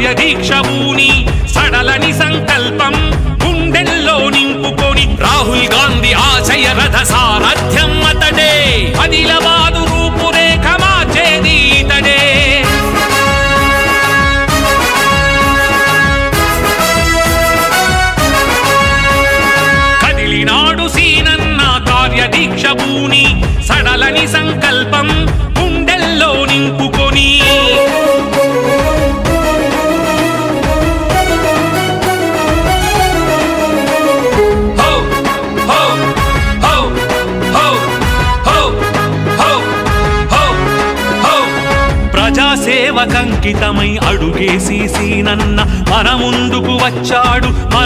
కార్యదీక్ష ఊని సడలని సంకల్పం గుండెల్లో నింపుకొని రాహుల్ గాంధీ ఆశయ రథ సారథ్యం అతడే అదిలబాదు రూపురేఖ మార్చేది ఇతడే కదిలినాడు సీనన్న కార్యదీక్ష భూని సడలని సంకల్పం గుండెల్లో నింపుకొని హో హో హో హో హో హో హో హో ప్రజాసేవకంకితమై అడుగేసి సీనన్న మన ముందుకు వచ్చాడు